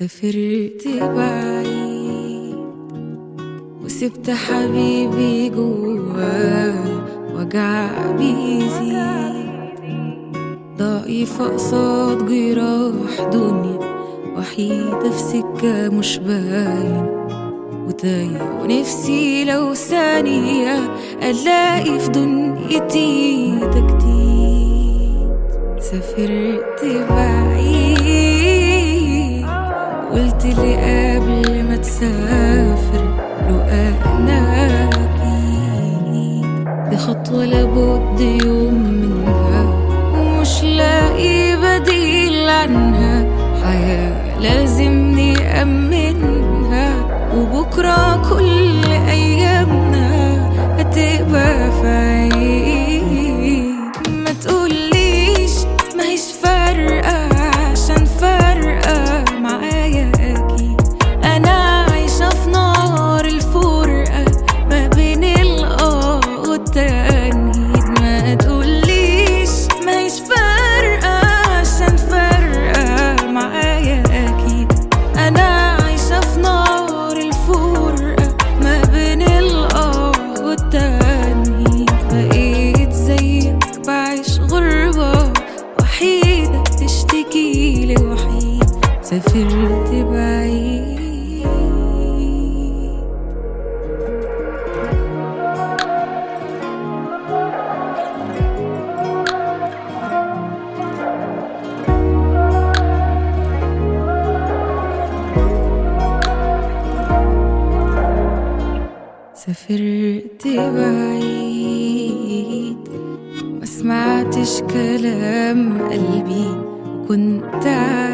سافرت بعيد وسبت حبيبي جواه وجع بيزيد ضعيفة قصاد جراح دنيا وحيدة في سكة مش باين وتايه ونفسي لو ثانية ألاقي في دنيتي تجديد سافرت بعيد قلت لي قبل ما تسافر لو أنا أكيد دي خطوة لابد يوم منها ومش لاقي بديل عنها حياة لازم نأمنها وبكرة كل أيامنا هتبقى في عيد ما تقوليش ما هيش فارقة عشان فارقة معايا أكيد أنا عايشة في نار الفرقة ما بين الآه والتأنيد ما تقوليش ما هيش فارقة عشان فارقة معايا أكيد أنا عايشة في نار الفرقة ما بين الآه والتأنيد بقيت زيك بعيش غربة وحيدة تشتكي لي وحيد سافرت بعيد سافرت بعيد ما سمعتش كلام قلبي وكنت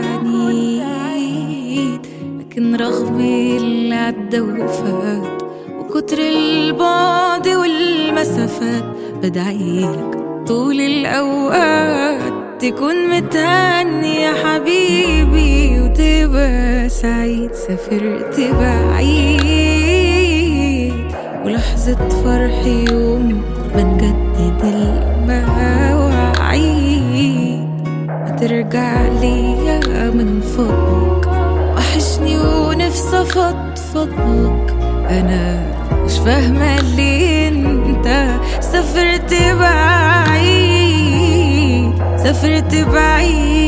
عنيد لكن رغم اللي عدى وفات وكتر البعد والمسافات بدعيلك طول الأوقات تكون متهني يا حبيبي وتبقى سعيد سافرت بعيد ولحظة فرح يوم بنجدد المواعيد ما ترجع ليا من فضلك وحشني ونفسي افضفض لك انا مش فاهمة ليه انت سافرت بعيد سافرت بعيد